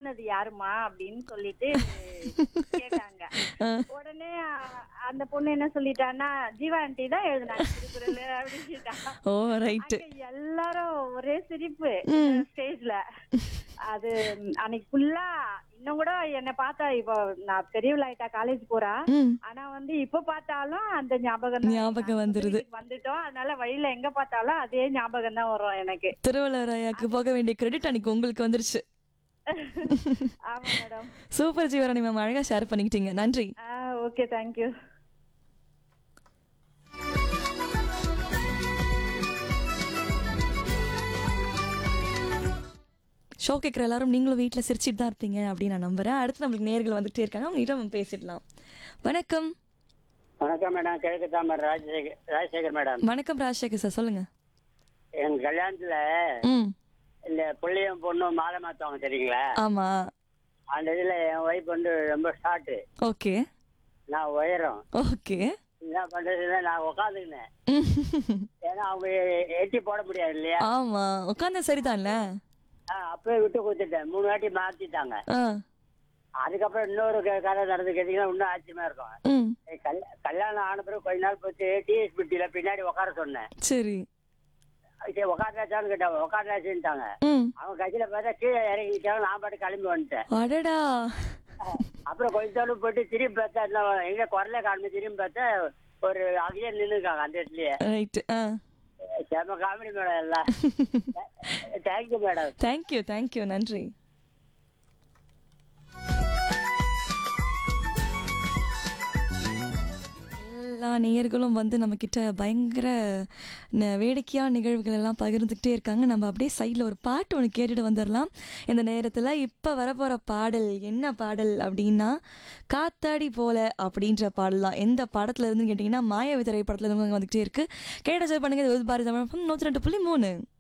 எழுதுனது யாருமா அப்படின்னு சொல்லிட்டு கேட்டாங்க உடனே அ- அந்த பொண்ணு என்ன சொல்லிட்டான்னா ஜீவா ஆண்டி தான் எழுதுனாங்க திருக்குறள் அப்படின்னுட்டா ஓ ரைட்டு அங்க எல்லாரும் ஒரே சிரிப்பு ஸ்டேஜ்ல அது ம், அன்னைக்கு ஃபுல்லா இன்னும் கூட என்ன பார்த்தா இப்போ நான் பெரியவள் ஆயிட்டா காலேஜ் போறா ம் ஆனா வந்து இப்ப பார்த்தாலும் அந்த ஞாபகம் தான். ஞாபகம் நான் வந்துருது. வீட்டுக்கு வந்துட்டோம் அதனால வழியில எங்க பார்த்தாலும் அதே ஞாபகம் தான் வரும் எனக்கு திருவள்ளுவர் ஐயாக்கு போக வேண்டிய கிரெடிட் அன்னைக்கு உங்களுக்கு வந்துருச்சு ஆமா மேடம் சூப்பர் ஜீவராணி மேம் அழகா ஷேர் பண்ணிக்கிட்டீங்க நன்றி ஓகே தேங்க்யூ ஷோ கேட்குற எல்லாரும் நீங்களும் வீட்டில் சிரிச்சிட்டு தான் இருப்பீங்க அப்படின்னு நான் நம்புறேன் அடுத்து நம்மளுக்கு நேர்கள் வந்துகிட்டே இருக்காங்க அவங்ககிட்ட நம்ம பேசிடலாம் வணக்கம் வணக்கம் மேடம் கிழக்கு தாமர் ராஜசேகர் ராஜசேகர் மேடம் வணக்கம் ராஜசேகர் சார் சொல்லுங்க எங்க கல்யாணத்துல ம் இந்த பிள்ளையும் பொண்ணும் மாலை மாத்துவாங்க தெரியுங்களா ஆமா அந்த இதுல என் ஒய்ஃப் வந்து ரொம்ப ஷார்ட்டு ஓகே நான் உயரம் ஓகே என்ன பண்றதுன்னா நான் உட்காந்துக்கினேன் ஏன்னா அவங்க எட்டி போட முடியாது இல்லையா ஆமா உட்காந்த சரிதான்ல ஆ, அப்பவே விட்டு கொடுத்துட்டேன் மூணு வாட்டி மாத்திட்டாங்க ஆ அதுக்கப்புறம் இன்னொரு க- கதை நடந்து கேட்டீங்கன்னா இன்னும் ஆச்சரியமா இருக்கும் ம் ஏய், கல்- கல்யாணம் ஆன பிறகு கொஞ்ச நாள் போச்சு டிஎஸ்பிடியில பின்னாடி உட்கார சொன்னேன் சரி சரி உட்காந்தாச்சான்னு கேட்டாங்க உட்காந்தாச்சுன்ட்டாங்க ம் அவங்க கட்சியில பார்த்தா கீழே இறங்கிட்டாங்க நான் பாட்டு கிளம்பி வந்துட்டேன் அடடா அப்புறம் கொஞ்ச தூரம் போயிட்டு திரும்பி பார்த்தா எல்லாம் எங்க குரல காரணம் திரும்பி பார்த்தா ஒரு அங்கேயே நின்னுருக்காங்க அந்த இடத்துலயே ரைட்டு ஆ செம காமெடி மேடம் எல்லாம் தேங்க்யூ மேடம் தேங்க்யூ தேங்க்யூ நன்றி எல்லா நேயர்களும் வந்து நம்ம கிட்ட பயங்கர ந- வேடிக்கையான நிகழ்வுகள் எல்லாம் பகிர்ந்துக்கிட்டே இருக்காங்க நம்ம அப்படியே சைடில் ஒரு பாட்டு ஒன்று கேட்டுட்டு வந்துடலாம் இந்த நேரத்தில் இப்போ வரப்போகிற பாடல் என்ன பாடல் அப்படின்னா காத்தாடி போல அப்படின்ற பாடல் தான் எந்த படத்துல இருந்து கேட்டிங்கன்னா மாயாவி திரைப்படத்துல இருந்து வந்துகிட்டே இருக்கு கேட்ட பண்ணுங்க இது பாரதி தமிழ் நூற்றி ரெண்டு புள்ளி மூணு